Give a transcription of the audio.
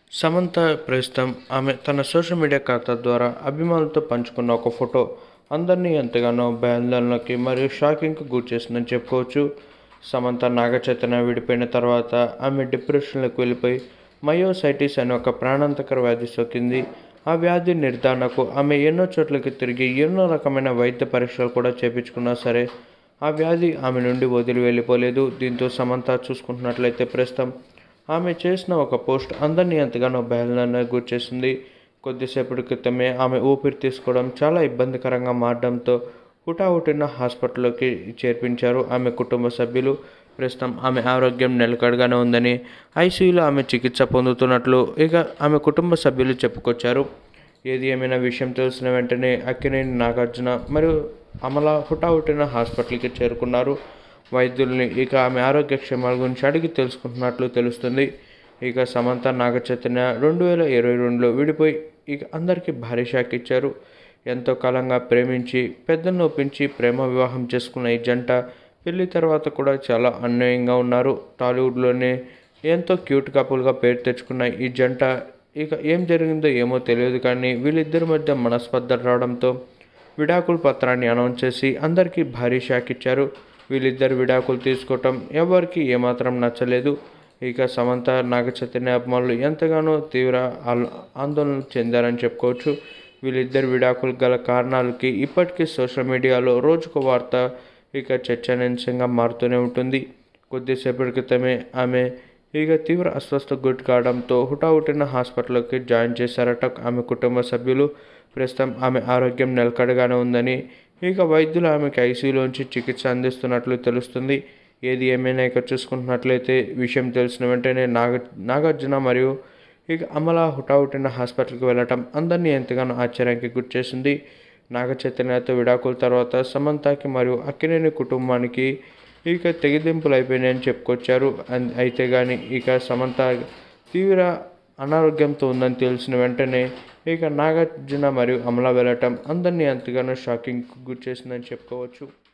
సమంత ప్రస్తుతం ఆమె తన సోషల్ మీడియా ఖాతా ద్వారా అభిమానులతో పంచుకున్న ఒక ఫోటో అందరినీ ఎంతగానో భయాందోళనకి మరియు షాకింగ్కి గురి చేసిందని చెప్పుకోవచ్చు సమంత నాగ చైతన్య విడిపోయిన తర్వాత ఆమె డిప్రెషన్లోకి వెళ్ళిపోయి మయోసైటిస్ అనే ఒక ప్రాణాంతకర వ్యాధి సోకింది ఆ వ్యాధి నిర్ధారణకు ఆమె ఎన్నో చోట్లకి తిరిగి ఎన్నో రకమైన వైద్య పరీక్షలు కూడా చేపించుకున్నా సరే ఆ వ్యాధి ఆమె నుండి వదిలి వెళ్ళిపోలేదు దీంతో సమంత చూసుకుంటున్నట్లయితే ప్రస్తుతం ఆమె చేసిన ఒక పోస్ట్ అందరినీ ఎంతగానో భయాందోళనకు గురిచేసింది కొద్దిసేపటి క్రితమే ఆమె ఊపిరి తీసుకోవడం చాలా ఇబ్బందికరంగా మారడంతో హుటాహుటిన హాస్పిటల్లోకి చేర్పించారు ఆమె కుటుంబ సభ్యులు ప్రస్తుతం ఆమె ఆరోగ్యం నిలకడగానే ఉందని ఐసీయూలో ఆమె చికిత్స పొందుతున్నట్లు ఇక ఆమె కుటుంబ సభ్యులు చెప్పుకొచ్చారు ఏది ఏమైనా విషయం తెలిసిన వెంటనే అక్కినేని నాగార్జున మరియు అమల హుటాహుటిన హాస్పిటల్కి చేరుకున్నారు వైద్యుల్ని ఇక ఆమె ఆరోగ్య క్షేమాల గురించి అడిగి తెలుసుకుంటున్నట్లు తెలుస్తుంది ఇక సమంత నాగ చైతన్య రెండు వేల ఇరవై రెండులో విడిపోయి ఇక అందరికీ భారీ షాక్ ఇచ్చారు ఎంతో కాలంగా ప్రేమించి పెద్దలను ఒప్పించి ప్రేమ వివాహం చేసుకున్న ఈ జంట పెళ్లి తర్వాత కూడా చాలా అన్యాయంగా ఉన్నారు టాలీవుడ్లోనే ఎంతో క్యూట్ కపుల్గా పేరు తెచ్చుకున్న ఈ జంట ఇక ఏం జరిగిందో ఏమో తెలియదు కానీ వీళ్ళిద్దరి మధ్య మనస్పర్ధలు రావడంతో విడాకుల పత్రాన్ని అనౌన్స్ చేసి అందరికీ భారీ షాక్ ఇచ్చారు వీళ్ళిద్దరు విడాకులు తీసుకోవటం ఎవరికి ఏమాత్రం నచ్చలేదు ఇక సమంత నాగ చైతన్య అభిమానులు ఎంతగానో తీవ్ర ఆల్- ఆందోళన చెందారని చెప్పుకోవచ్చు వీళ్ళిద్దరు విడాకులు గల కారణాలకి ఇప్పటికీ సోషల్ మీడియాలో రోజుకు వార్త ఇక చర్చనీయాంశంగా మారుతూనే ఉంటుంది కొద్దిసేపటి క్రితమే ఆమె ఇక తీవ్ర అస్వస్థకు గురి కావడంతో హుటాహుటిన హాస్పిటల్లోకి జాయిన్ చేశారట ఆమె కుటుంబ సభ్యులు ప్రస్తుతం ఆమె ఆరోగ్యం నిలకడగానే ఉందని ఇక వైద్యులు ఆమెకి ఐసీయూలోంచి చికిత్స అందిస్తున్నట్లు తెలుస్తుంది ఏది ఏమైనా ఇక చూసుకుంటున్నట్లయితే విషయం తెలిసిన వెంటనే నాగ నాగార్జున మరియు ఇక అమల హుటాహుటిన హాస్పిటల్కి వెళ్ళటం అందరినీ ఎంతగానో ఆశ్చర్యానికి గుర్చేసింది నాగ చైతన్యతో విడాకుల తర్వాత సమంతకి మరియు అక్కినేని కుటుంబానికి ఇక తెగిదింపులు అయిపోయినాయని చెప్పుకొచ్చారు అన్- అయితే కానీ ఇక సమంత తీవ్ర అనారోగ్యంతో ఉందని తెలిసిన వెంటనే ఇక నాగార్జున మరియు అమల వెళ్ళటం అందరినీ ఎంతగానో షాకింగ్ గురి చేసిందని చెప్పుకోవచ్చు